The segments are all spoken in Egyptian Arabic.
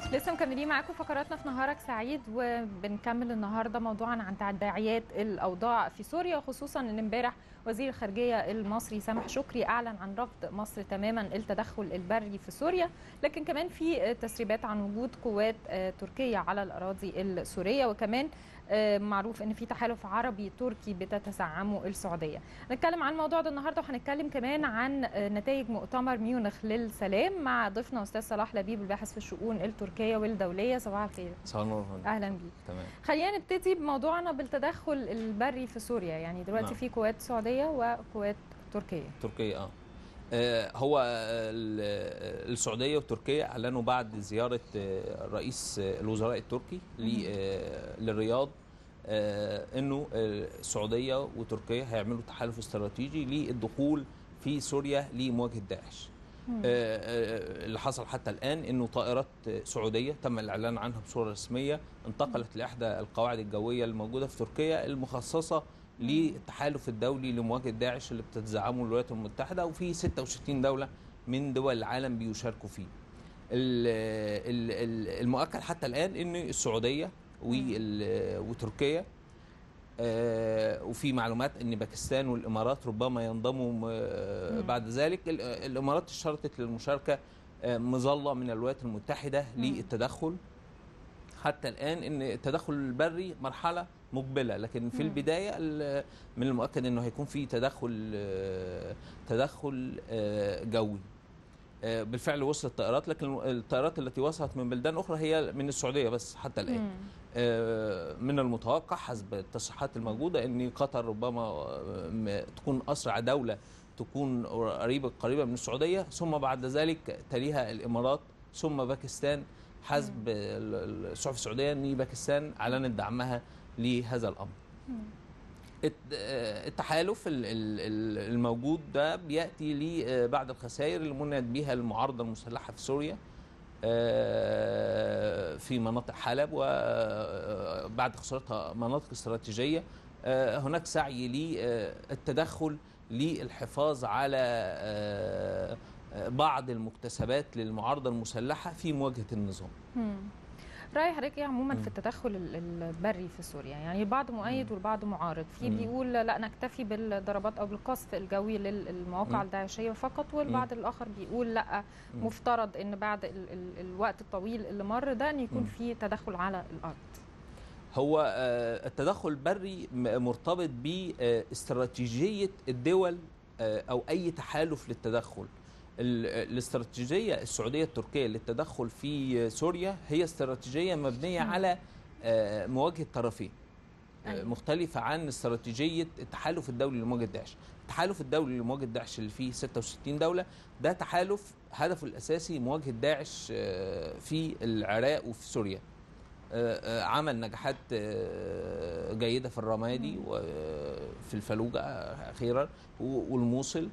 لسه مكملين معاكم فقراتنا في نهارك سعيد وبنكمل النهارده موضوعا عن تداعيات الاوضاع في سوريا خصوصا ان امبارح وزير الخارجيه المصري سامح شكري اعلن عن رفض مصر تماما التدخل البري في سوريا لكن كمان في تسريبات عن وجود قوات تركيه على الاراضي السوريه وكمان معروف ان في تحالف عربي تركي بتتزعمه السعوديه هنتكلم عن الموضوع ده النهارده وهنتكلم كمان عن نتائج مؤتمر ميونخ للسلام مع ضيفنا استاذ صلاح لبيب الباحث في الشؤون التركيه والدوليه صباح الخير صباح النور اهلا بيك تمام خلينا نبتدي بموضوعنا بالتدخل البري في سوريا يعني دلوقتي نعم. في قوات سعوديه وقوات تركيه تركيا اه آه، هو ال- السعوديه وتركيا اعلنوا بعد زياره آه، رئيس آه، الوزراء التركي ل- آه، للرياض آه، انه آه، السعوديه وتركيا هيعملوا تحالف استراتيجي للدخول في سوريا لمواجهه داعش آه، آه، اللي حصل حتى الان انه طائرات آه، سعوديه تم الاعلان عنها بصوره رسميه انتقلت لاحدى القواعد الجويه الموجوده في تركيا المخصصه للتحالف الدولي لمواجهه داعش اللي بتتزعمه الولايات المتحده وفي 66 دوله من دول العالم بيشاركوا فيه. ال- ال- ال- المؤكد حتى الان ان السعوديه وال- وتركيا آه، وفي معلومات ان باكستان والامارات ربما ينضموا آه، بعد ذلك ال- الامارات اشترطت للمشاركه آه، مظله من الولايات المتحده للتدخل حتى الان ان التدخل البري مرحله مقبله لكن في مم. البدايه ال- من المؤكد انه هيكون في تدخل آه، تدخل آه، جوي آه، بالفعل وصلت طائرات لكن الطائرات التي وصلت من بلدان اخرى هي من السعوديه بس حتى الان مم. آه، من المتوقع حسب التصريحات الموجوده ان قطر ربما آه، م- تكون اسرع دوله تكون قريبه قريبه من السعوديه ثم بعد ذلك تليها الامارات ثم باكستان حسب ال- ال- الصحف السعوديه ان باكستان اعلنت دعمها لهذا الامر. الت- آه، التحالف ال- ال- ال- الموجود ده بياتي لي آه، بعد الخسائر اللي منت بها المعارضه المسلحه في سوريا آه، في مناطق حلب وبعد خسارتها مناطق استراتيجيه آه، هناك سعي للتدخل للحفاظ على آه، آه، بعض المكتسبات للمعارضه المسلحه في مواجهه النظام. مم. رأي حضرتك ايه عموما في التدخل ال- البري في سوريا يعني البعض مؤيد والبعض معارض في مم. بيقول لا نكتفي بالضربات او بالقصف الجوي للمواقع مم. الداعشيه فقط والبعض الاخر بيقول لا مم. مفترض ان بعد ال ال الوقت الطويل اللي مر ده ان يكون مم. في تدخل على الارض هو آه، التدخل البري م- مرتبط باستراتيجيه الدول آه، او اي تحالف للتدخل ال- الاستراتيجيه السعوديه التركيه للتدخل في سوريا هي استراتيجيه مبنيه مم. على آه، مواجهه طرفين آه، أيوة. مختلفة عن استراتيجية التحالف الدولي لمواجهة داعش التحالف الدولي لمواجهة داعش اللي فيه 66 دولة ده تحالف هدفه الأساسي مواجهة داعش آه، في العراق وفي سوريا آه، آه، عمل نجاحات آه، جيدة في الرمادي وفي الفلوجة أخيرا و- والموصل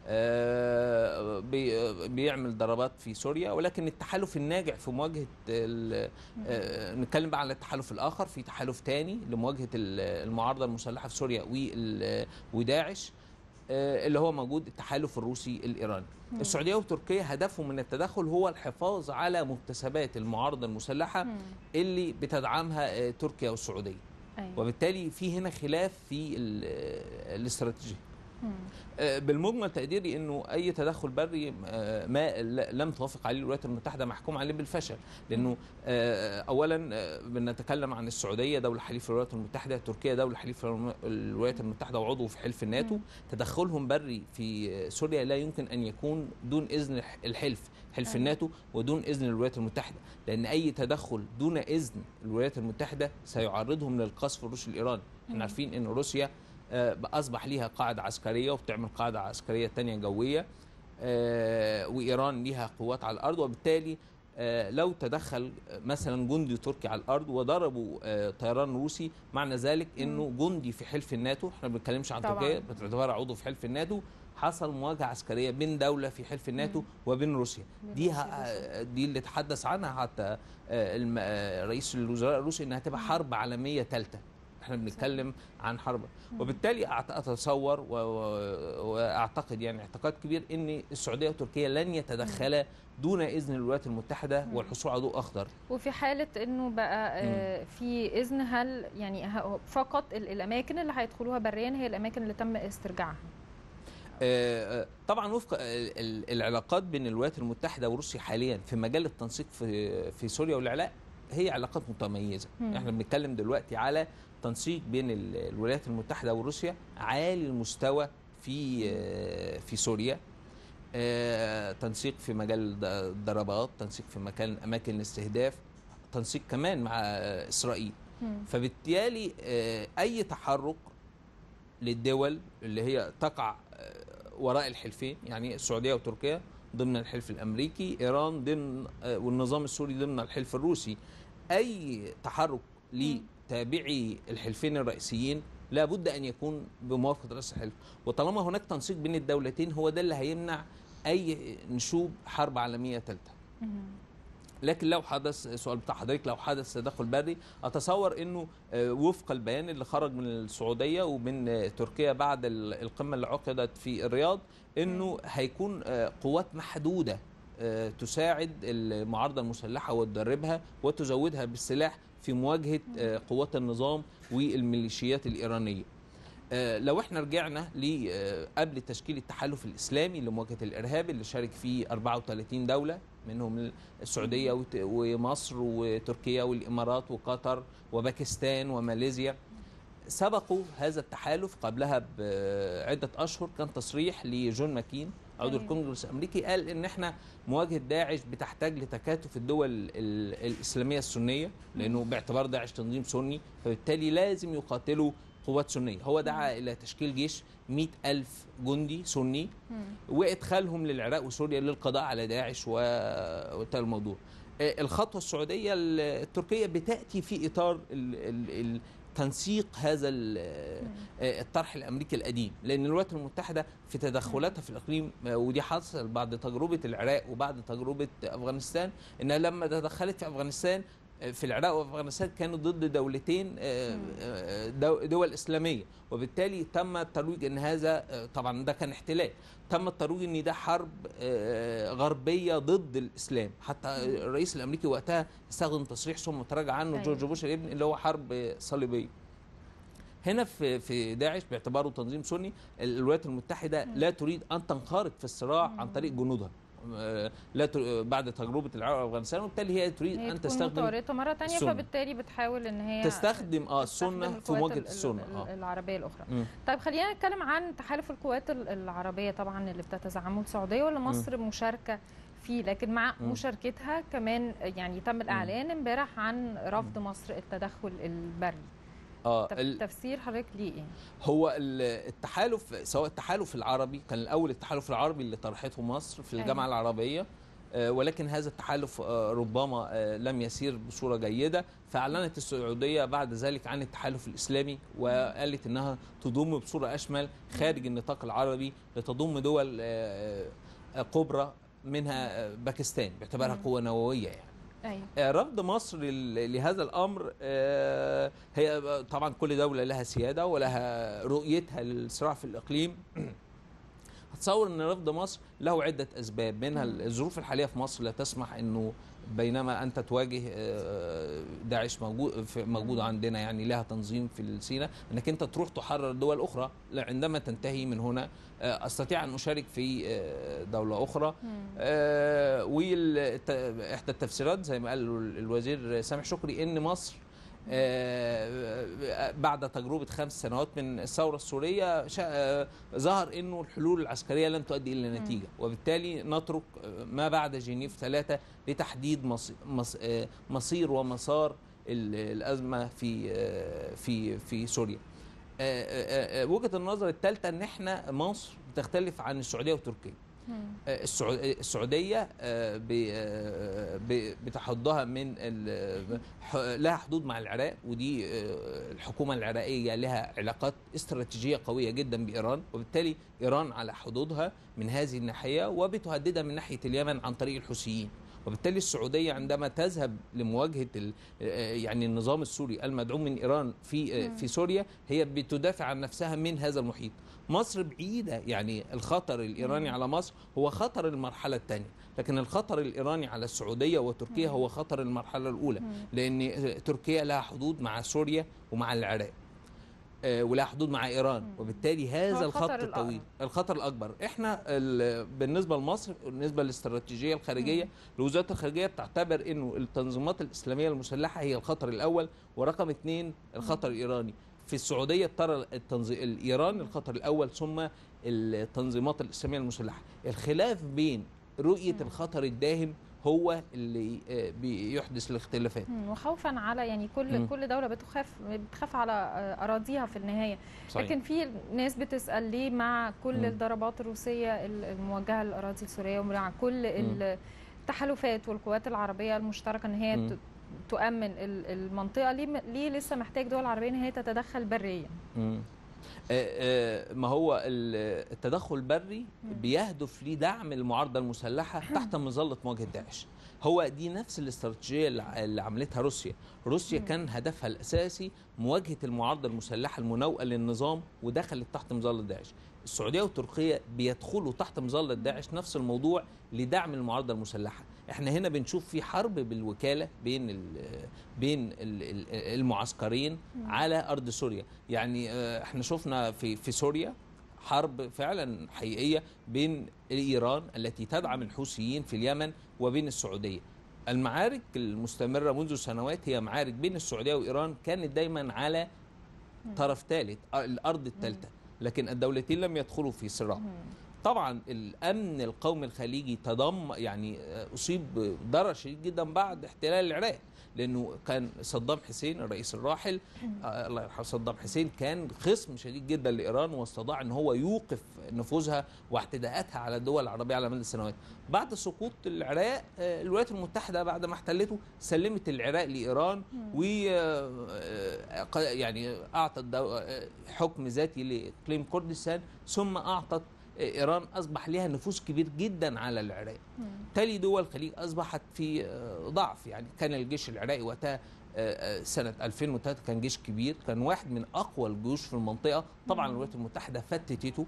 آه، بي- بيعمل ضربات في سوريا ولكن التحالف الناجح في مواجهة ال- آه، نتكلم بقى على التحالف الآخر في تحالف تاني لمواجهة ال- المعارضة المسلحة في سوريا وال- وداعش آه، اللي هو موجود التحالف الروسي الإيراني السعودية وتركيا هدفهم من التدخل هو الحفاظ على مكتسبات المعارضة المسلحة مم. اللي بتدعمها آه، تركيا والسعودية أيوة. وبالتالي في هنا خلاف في ال- آه، الاستراتيجية مم. آه، بالمجمل تقديري انه اي تدخل بري آه، ما ل- لم توافق عليه الولايات المتحده محكوم عليه بالفشل لانه آه، اولا آه، بنتكلم عن السعوديه دوله حليف الولايات المتحده تركيا دوله حليف الم- الولايات المتحده وعضو في حلف الناتو مم. تدخلهم بري في آه، سوريا لا يمكن ان يكون دون اذن الح- الحلف حلف أيوة. الناتو ودون اذن الولايات المتحده لان اي تدخل دون اذن الولايات المتحده سيعرضهم للقصف الروسي الايراني احنا مم. عارفين ان روسيا آه، اصبح ليها قاعده عسكريه وبتعمل قاعده عسكريه تانية جويه آه، وايران ليها قوات على الارض وبالتالي آه، لو تدخل مثلا جندي تركي على الارض وضربوا آه، طيران روسي معنى ذلك انه جندي في حلف الناتو احنا ما بنتكلمش عن طبعاً. تركيا باعتبارها عضو في حلف الناتو حصل مواجهه عسكريه بين دوله في حلف الناتو مم. وبين روسيا بين دي روسيا ه- دي اللي تحدث عنها حتى آه، الم- آه، رئيس الوزراء الروسي انها تبقى مم. حرب عالميه ثالثه احنا بنتكلم عن حرب وبالتالي أعت- اتصور و- و- واعتقد يعني اعتقاد كبير ان السعوديه وتركيا لن يتدخلا دون اذن الولايات المتحده مم. والحصول على ضوء اخضر وفي حالة انه بقى آه، في اذن هل يعني ه- فقط ال- الاماكن اللي هيدخلوها بريا هي الاماكن اللي تم استرجاعها آه، آه، طبعا وفق ال- ال- العلاقات بين الولايات المتحده وروسيا حاليا في مجال التنسيق في في سوريا والعراق هي علاقات متميزه مم. احنا بنتكلم دلوقتي على تنسيق بين ال- الولايات المتحده وروسيا عالي المستوى في آه، في سوريا آه، تنسيق في مجال الد- الضربات تنسيق في مكان اماكن الاستهداف تنسيق كمان مع آه، اسرائيل مم. فبالتالي آه، اي تحرك للدول اللي هي تقع آه، وراء الحلفين يعني السعوديه وتركيا ضمن الحلف الامريكي ايران ضمن آه، والنظام السوري ضمن الحلف الروسي اي تحرك لتابعي الحلفين الرئيسيين لابد ان يكون بموافقه رئيس الحلف وطالما هناك تنسيق بين الدولتين هو ده اللي هيمنع اي نشوب حرب عالميه ثالثه مم. لكن لو حدث السؤال بتاع حضرتك لو حدث تدخل بري اتصور انه آه، وفق البيان اللي خرج من السعوديه ومن آه، تركيا بعد ال- القمه اللي عقدت في الرياض انه هيكون آه، قوات محدوده آه، تساعد المعارضه المسلحه وتدربها وتزودها بالسلاح في مواجهه آه، قوات النظام والميليشيات الايرانيه. آه، لو احنا رجعنا ل آه، قبل تشكيل التحالف الاسلامي لمواجهه الارهاب اللي شارك فيه 34 دوله منهم السعوديه وت- ومصر وتركيا والامارات وقطر وباكستان وماليزيا سبقوا هذا التحالف قبلها بعده اشهر كان تصريح لجون ماكين عضو أيوة. الكونجرس الامريكي قال ان احنا مواجهه داعش بتحتاج لتكاتف الدول ال- الاسلاميه السنيه لانه باعتبار داعش تنظيم سني فبالتالي لازم يقاتلوا قوات سنيه هو دعا الى تشكيل جيش 100 ألف جندي سني مم. وادخالهم للعراق وسوريا للقضاء على داعش و- وانتهى الموضوع آه، الخطوه السعوديه ال- التركيه بتاتي في اطار ال- ال- ال- تنسيق هذا ال- آه، الطرح الامريكي القديم لان الولايات المتحده في تدخلاتها في الاقليم آه، ودي حصل بعد تجربه العراق وبعد تجربه افغانستان انها لما تدخلت في افغانستان آه، في العراق وافغانستان كانوا ضد دولتين آه، آه، دو- دول اسلاميه وبالتالي تم الترويج ان هذا آه، طبعا ده كان احتلال تم الترويج ان ده حرب آه، غربيه ضد الاسلام حتى الرئيس الامريكي وقتها استخدم تصريح ثم تراجع عنه أيوة. جورج بوش الابن اللي هو حرب آه، صليبيه هنا في في داعش باعتباره تنظيم سني الولايات المتحده لا تريد ان تنخرط في الصراع عن طريق جنودها آه، لا ت- بعد تجربه العراق وافغانستان وبالتالي هي تريد هي ان تكون تستخدم متورطة مرة تانية السنة. فبالتالي بتحاول ان هي تستخدم اه تستخدم السنه في القوات مواجهه ال- السنه ال- اه العربية الأخرى مم. طيب خلينا نتكلم عن تحالف القوات ال- العربية طبعا اللي بتتزعمه السعودية واللي مصر مشاركة فيه لكن مع مم. مشاركتها كمان يعني تم الإعلان امبارح عن رفض مصر التدخل البري اه تف- ال- تفسير حضرتك ليه ايه؟ هو ال- التحالف سواء التحالف العربي كان الاول التحالف العربي اللي طرحته مصر في الجامعه أيوة. العربيه آه، ولكن هذا التحالف آه، ربما آه، لم يسير بصوره جيده فاعلنت السعوديه بعد ذلك عن التحالف الاسلامي وقالت انها تضم بصوره اشمل خارج النطاق العربي لتضم دول آه، آه، كبرى منها آه، باكستان باعتبارها مم. قوه نوويه يعني ايوه آه، رفض مصر لل- لهذا الامر آه، هي طبعا كل دوله لها سياده ولها رؤيتها للصراع في الاقليم اتصور ان رفض مصر له عده اسباب منها مم. الظروف الحاليه في مصر لا تسمح انه بينما انت تواجه آه، داعش موجود في- موجود مم. عندنا يعني لها تنظيم في سيناء انك انت تروح تحرر دول اخرى لا، عندما تنتهي من هنا آه، استطيع ان اشارك في آه، دوله اخرى مم. آه، والت- احدى التفسيرات زي ما قال ال- الوزير سامح شكري ان مصر آه، بعد تجربه خمس سنوات من الثوره السوريه شا- آه، ظهر انه الحلول العسكريه لن تؤدي الى مم. نتيجه وبالتالي نترك آه، ما بعد جنيف ثلاثه لتحديد مص- مص- آه، مصير ومسار ال- الازمه في آه، في في سوريا. آه، آه، آه، وجهه النظر الثالثه ان احنا مصر بتختلف عن السعوديه وتركيا. مم. السعو- السعوديه آه، ب- آه، ب- بتحضها من ال- ح- لها حدود مع العراق ودي آه، الحكومه العراقيه لها علاقات استراتيجيه قويه جدا بايران وبالتالي ايران على حدودها من هذه الناحيه وبتهددها من ناحيه اليمن عن طريق الحوثيين وبالتالي السعوديه عندما تذهب لمواجهه ال- آه، يعني النظام السوري المدعوم من ايران في آه، مم. في سوريا هي بتدافع عن نفسها من هذا المحيط مصر بعيده يعني الخطر الايراني مم. على مصر هو خطر المرحله الثانيه لكن الخطر الايراني على السعوديه وتركيا مم. هو خطر المرحله الاولى مم. لان تركيا لها حدود مع سوريا ومع العراق آه، ولها حدود مع ايران مم. وبالتالي هذا هو الخط الخطر الطويل الأقرب. الخطر الاكبر احنا ال- بالنسبه لمصر بالنسبه للاستراتيجيه الخارجيه مم. لوزاره الخارجيه بتعتبر انه التنظيمات الاسلاميه المسلحه هي الخطر الاول ورقم اثنين الخطر الايراني في السعوديه ترى التنظيم الايران الخطر الاول ثم التنظيمات الاسلاميه المسلحه الخلاف بين رؤيه مم. الخطر الداهم هو اللي آه، بيحدث الاختلافات مم. وخوفا على يعني كل مم. كل دوله بتخاف بتخاف على آه، اراضيها في النهايه صحيح. لكن في ناس بتسال ليه مع كل مم. الضربات الروسيه الموجهه للاراضي السوريه ومع كل التحالفات والقوات العربيه المشتركه ان هي مم. ت- تؤمن ال- المنطقه ليه ليه لسه محتاج دول عربيه ان هي تتدخل بريا مم. آه، آه، ما هو ال- التدخل البري مم. بيهدف لدعم المعارضه المسلحه تحت مظله مواجهه داعش هو دي نفس الاستراتيجيه اللي ع- اللي عملتها روسيا روسيا مم. كان هدفها الاساسي مواجهه المعارضه المسلحه المناوئه للنظام ودخلت تحت مظله داعش السعوديه وتركيا بيدخلوا تحت مظله داعش نفس الموضوع لدعم المعارضه المسلحه احنا هنا بنشوف في حرب بالوكاله بين ال بين ال- ال- المعسكرين مم. على ارض سوريا يعني آه، احنا شفنا في في سوريا حرب فعلا حقيقيه بين ايران التي تدعم الحوثيين في اليمن وبين السعوديه المعارك المستمره منذ سنوات هي معارك بين السعوديه وايران كانت دايما على مم. طرف ثالث الارض الثالثه لكن الدولتين لم يدخلوا في صراع مم. طبعا الامن القومي الخليجي تضم يعني آه، اصيب ضرر شديد جدا بعد احتلال العراق لانه كان صدام حسين الرئيس الراحل آه الله يرحمه صدام حسين كان خصم شديد جدا لايران واستطاع ان هو يوقف نفوذها واعتداءاتها على الدول العربيه على مدى سنوات. بعد سقوط العراق آه، الولايات المتحده بعد ما احتلته سلمت العراق لايران و آه، ق- يعني اعطت دو- آه، حكم ذاتي لاقليم كردستان ثم اعطت آه، ايران اصبح لها نفوذ كبير جدا على العراق. مم. تالي دول الخليج اصبحت في آه، ضعف يعني كان الجيش العراقي وقتها آه، آه، سنة 2003 كان جيش كبير كان واحد من أقوى الجيوش في المنطقة طبعا مم. الولايات المتحدة فتتته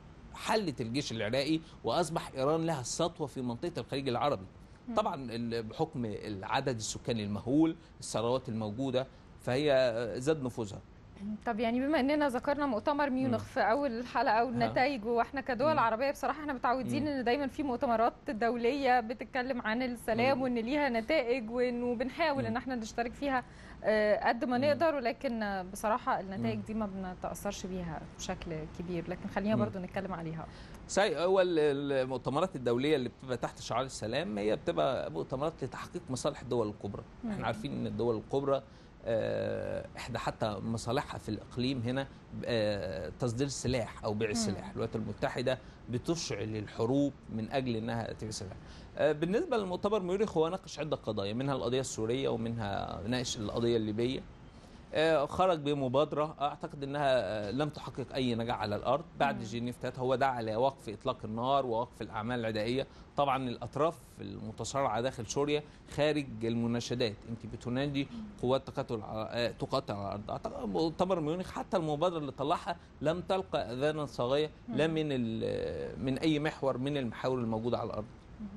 حلت الجيش العراقي وأصبح إيران لها السطوة في منطقة الخليج العربي مم. طبعا ال- بحكم العدد السكاني المهول الثروات الموجودة فهي آه، زاد نفوذها طب يعني بما اننا ذكرنا مؤتمر ميونخ مم. في اول الحلقه والنتائج واحنا كدول مم. عربيه بصراحه احنا متعودين مم. ان دايما في مؤتمرات دوليه بتتكلم عن السلام مم. وان ليها نتائج وانه بنحاول مم. ان احنا نشترك فيها آه، قد ما مم. نقدر ولكن آه، بصراحه النتائج مم. دي ما بنتاثرش بيها بشكل كبير لكن خلينا مم. برضو نتكلم عليها صحيح هو ال- المؤتمرات الدوليه اللي بتبقى تحت شعار السلام هي بتبقى مؤتمرات لتحقيق مصالح الدول الكبرى مم. احنا عارفين ان الدول الكبرى آه، احدى حتى مصالحها في الاقليم هنا آه، تصدير السلاح او بيع مم. السلاح الولايات المتحده بتشعل الحروب من اجل انها تبيع سلاح آه، بالنسبه للمؤتمر ميونخ هو ناقش عده قضايا منها القضيه السوريه ومنها ناقش القضيه الليبيه آه، خرج بمبادره اعتقد انها آه، لم تحقق اي نجاح على الارض بعد مم. جنيف 3 هو دعا لوقف اطلاق النار ووقف الاعمال العدائيه طبعا الاطراف المتصارعه داخل سوريا خارج المناشدات انت بتنادي قوات تقاتل ع- آه، تقاتل على الارض اعتقد مؤتمر ميونخ حتى المبادره اللي طلعها لم تلقى اذانا صاغيه لا مم. من ال- من اي محور من المحاور الموجوده على الارض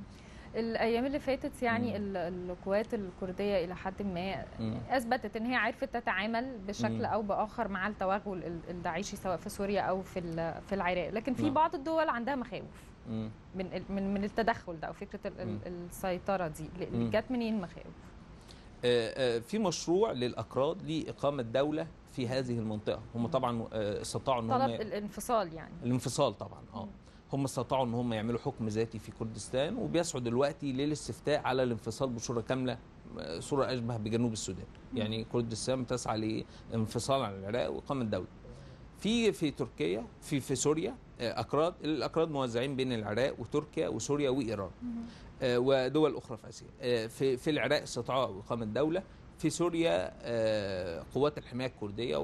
الايام اللي فاتت يعني مم. ال- القوات الكرديه الى حد ما مم. اثبتت ان هي عرفت تتعامل بشكل مم. او باخر مع التوغل ال- الداعشي سواء في سوريا او في ال- في العراق لكن في نعم. بعض الدول عندها مخاوف مم. من ال- من من التدخل ده او فكره ال- ال- مم. السيطره دي ل- مم. جت منين مخاوف آه، آه، في مشروع للاكراد لاقامه دوله في هذه المنطقه هم طبعا آه، استطاعوا ان طلب هم الانفصال يعني الانفصال طبعا اه مم. هم استطاعوا ان هم يعملوا حكم ذاتي في كردستان وبيسعوا دلوقتي للاستفتاء على الانفصال بصوره كامله آه، صوره اشبه بجنوب السودان مم. يعني كردستان بتسعى لانفصال عن العراق واقامه دوله في في تركيا في في سوريا آه، اكراد الاكراد موزعين بين العراق وتركيا وسوريا وايران آه، ودول اخرى في اسيا آه، في في العراق استطاعوا اقامه دوله في سوريا آه، قوات الحمايه الكرديه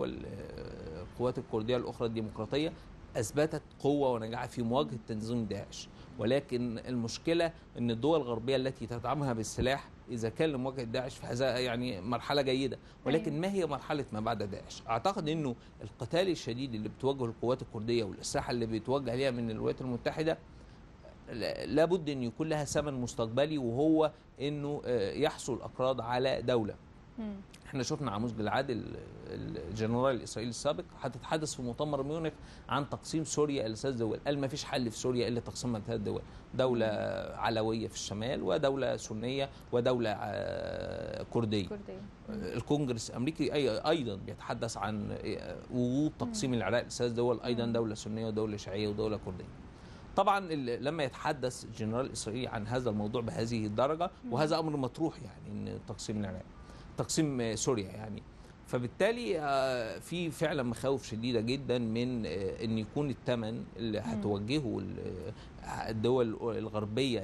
والقوات الكرديه الاخرى الديمقراطيه اثبتت قوه ونجاح في مواجهه تنظيم داعش ولكن المشكله ان الدول الغربيه التي تدعمها بالسلاح اذا كان لمواجهه داعش فهذا يعني مرحله جيده ولكن ما هي مرحله ما بعد داعش اعتقد انه القتال الشديد اللي بتواجهه القوات الكرديه والاسلحه اللي بيتوجه ليها من الولايات المتحده لا- لابد ان يكون لها ثمن مستقبلي وهو انه آه، يحصل الاكراد على دوله مم. احنا شفنا عموز جلعاد ال- الجنرال الاسرائيلي السابق هتتحدث في مؤتمر ميونخ عن تقسيم سوريا الى ثلاث دول قال ما فيش حل في سوريا الا تقسيمها لثلاث دول دوله علويه في الشمال ودوله سنيه ودوله آه، كرديه كردية. الكونجرس الامريكي أي- ايضا بيتحدث عن وجود تقسيم العراق لثلاث دول ايضا مم. دوله سنيه ودوله شيعيه ودوله كرديه طبعا ال- لما يتحدث الجنرال الاسرائيلي عن هذا الموضوع بهذه الدرجه مم. وهذا امر مطروح يعني ان تقسيم العراق تقسيم آه، سوريا يعني فبالتالي آه، في فعلا مخاوف شديده جدا من آه، ان يكون الثمن اللي هتوجهه ال- آه، الدول الغربيه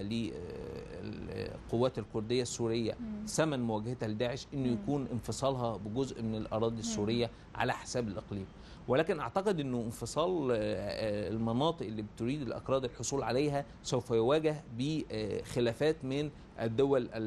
للقوات الكرديه السوريه مم. ثمن مواجهتها لداعش انه مم. يكون انفصالها بجزء من الاراضي السوريه على حساب الاقليم ولكن اعتقد انه انفصال آه، آه، المناطق اللي بتريد الاكراد الحصول عليها سوف يواجه بخلافات من الدول ال-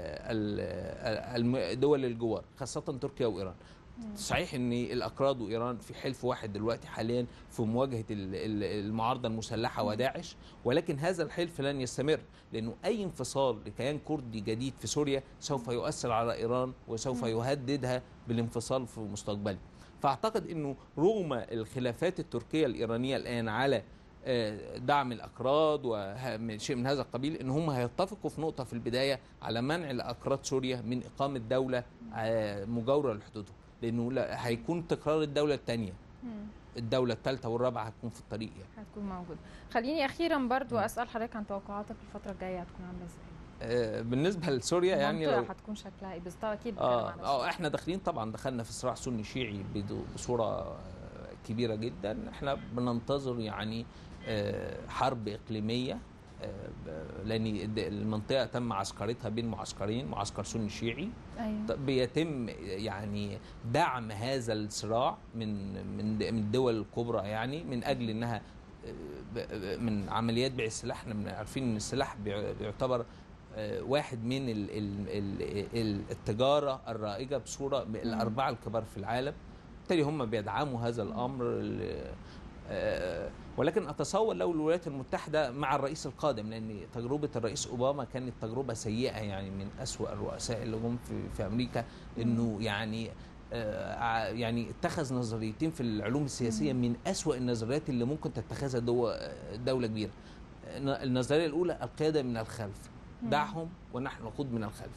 ال- الم- دول الجوار خاصه تركيا وايران مم. صحيح ان الاكراد وايران في حلف واحد دلوقتي حاليا في مواجهه ال- ال- المعارضه المسلحه مم. وداعش ولكن هذا الحلف لن يستمر لانه اي انفصال لكيان كردي جديد في سوريا سوف يؤثر على ايران وسوف مم. يهددها بالانفصال في مستقبله فاعتقد انه رغم الخلافات التركيه الايرانيه الان على آه، دعم الاكراد وشيء من هذا القبيل ان هم هيتفقوا في نقطه في البدايه على منع الاكراد سوريا من اقامه دوله آه، مجاوره لحدودهم لانه لا- هيكون تكرار الدوله الثانيه مم. الدوله الثالثه والرابعه هتكون في الطريق يعني هتكون موجودة خليني أخيرا برضو مم. أسأل حضرتك عن توقعاتك الفترة الجاية هتكون عاملة ازاي؟ آه، بالنسبه لسوريا يعني لو المنطقة هتكون شكلها ايه؟ بس طبعا أكيد بتكلم اه على اه احنا داخلين طبعا دخلنا في صراع سني شيعي بدو- بصوره آه، كبيره جدا احنا بننتظر يعني آه، حرب اقليميه آه، ب- لان الد- المنطقه تم عسكرتها بين معسكرين معسكر سني شيعي أيوة. ط- بيتم يعني دعم هذا الصراع من من د- من الدول الكبرى يعني من اجل انها آه، ب- ب- من عمليات بيع السلاح احنا من- عارفين ان السلاح بيع- بيعتبر آه، واحد من ال ال ال ال التجاره الرائجه بصوره ب- الاربعه الكبار في العالم بالتالي هم بيدعموا هذا الامر ال- آه، ولكن اتصور لو الولايات المتحده مع الرئيس القادم لان تجربه الرئيس اوباما كانت تجربه سيئه يعني من اسوا الرؤساء اللي جم في, في امريكا انه يعني آه، ع- يعني اتخذ نظريتين في العلوم السياسيه من اسوا النظريات اللي ممكن تتخذها دو- دوله كبيره النظريه الاولى القياده من الخلف مم. دعهم ونحن نقود من الخلف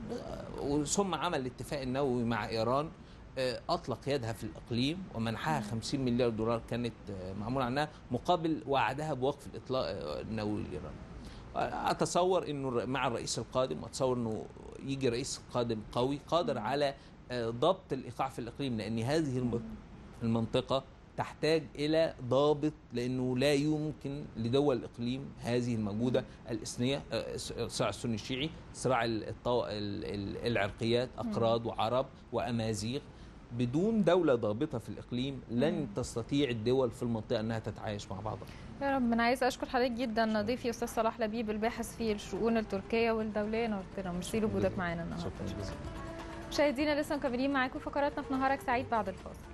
مم. ثم عمل الاتفاق النووي مع ايران آه، اطلق يدها في الاقليم ومنحها مم. 50 مليار دولار كانت آه، معمول عنها مقابل وعدها بوقف الاطلاق آه، النووي الايراني آه، اتصور انه الر- مع الرئيس القادم اتصور انه يجي رئيس قادم قوي قادر مم. على آه، ضبط الايقاع في الاقليم لان هذه الم- المنطقه تحتاج الى ضابط لانه لا يمكن لدول الاقليم هذه الموجوده الاثنيه آه، الصراع السني الشيعي صراع الطو... ال- ال- العرقيات اكراد وعرب وامازيغ بدون دولة ضابطة في الإقليم لن مم. تستطيع الدول في المنطقة أنها تتعايش مع بعضها يا رب انا عايزه اشكر حضرتك جدا شكراً. ضيفي استاذ صلاح لبيب الباحث في الشؤون التركيه والدوليه نورتنا ميرسي لوجودك جزيلاً. معانا النهارده شكرا جزيلا مشاهدينا لسه مكملين معاكم فقراتنا في نهارك سعيد بعد الفاصل